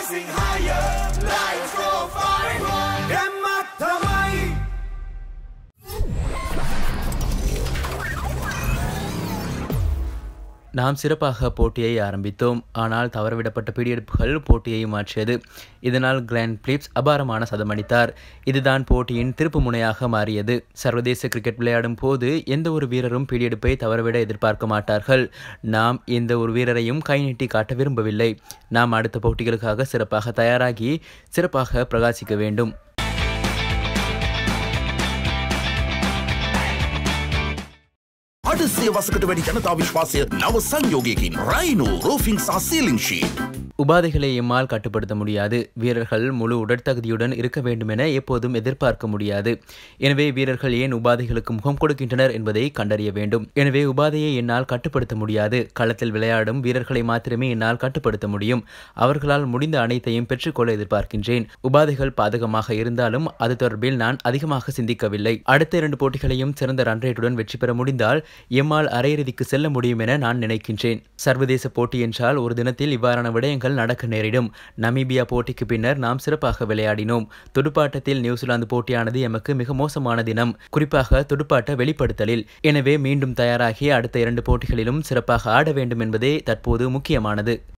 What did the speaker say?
rising higher. Lions roar, fight on. Denmark thamai. நாம் சிறப்பாக போட்டியை ஆரம்பித்தோம் ஆனால் தவறவிடப்பட்ட பிடியெடுப்புகள் போட்டியை மாற்றியது இதனால் கிளான் பிலிப்ஸ் அபாரமான சதமடித்தார் இதுதான் போட்டியின் திருப்பு முனையாக மாறியது சர்வதேச கிரிக்கெட் விளையாடும் போது எந்த ஒரு வீரரும் பிடியெடுப்பை தவறவிட எதிர்பார்க்க மாட்டார்கள் நாம் எந்த ஒரு வீரரையும் கை நீட்டி காட்ட விரும்பவில்லை நாம் அடுத்த போட்டிகளுக்காக சிறப்பாக தயாராகி சிறப்பாக பிரகாசிக்க வேண்டும் අඩසේ වසකට වැඩි ජනතා විශ්වාසය නව සංයෝගයකින් රයිනෝ රෝෆිං සහ සීලිං ශීට්. உபாதைகளை எம்மால் கட்டுப்படுத்த முடியாது வீரர்கள் முழு உடற்தகுதியுடன் இருக்க வேண்டும் என எப்போதும் எதிர்பார்க்க முடியாது எனவே வீரர்கள் ஏன் உபாதைகளுக்கு முகம் கொடுக்கின்றனர் என்பதை கண்டறிய வேண்டும் எனவே உபாதையை என்னால் கட்டுப்படுத்த முடியாது களத்தில் விளையாடும் வீரர்களை மாத்திரமே என்னால் கட்டுப்படுத்த முடியும் அவர்களால் முடிந்த அனைத்தையும் பெற்றுக்கொள்ள எதிர்பார்க்கின்றேன் உபாதைகள் பாதகமாக இருந்தாலும் அது தொடர்பில் நான் அதிகமாக சிந்திக்கவில்லை அடுத்த இரண்டு போட்டிகளையும் சிறந்த ரன் ரேட்டுடன் வெற்றி பெற முடிந்தால் எம்மால் அரையிறுதிக்கு செல்ல முடியும் என நான் நினைக்கின்றேன் சர்வதேச போட்டி என்றால் ஒரு தினத்தில் இவ்வாறான விடயங்கள் நடக்க நேரிடும் நமீபியா போட்டிக்கு பின்னர் நாம் சிறப்பாக விளையாடினோம் துடுப்பாட்டத்தில் நியூசிலாந்து போட்டியானது எமக்கு மிக மோசமான தினம் குறிப்பாக துடுப்பாட்ட வெளிப்படுத்தலில் எனவே மீண்டும் தயாராகி அடுத்த இரண்டு போட்டிகளிலும் சிறப்பாக ஆட வேண்டும் என்பதே தற்போது முக்கியமானது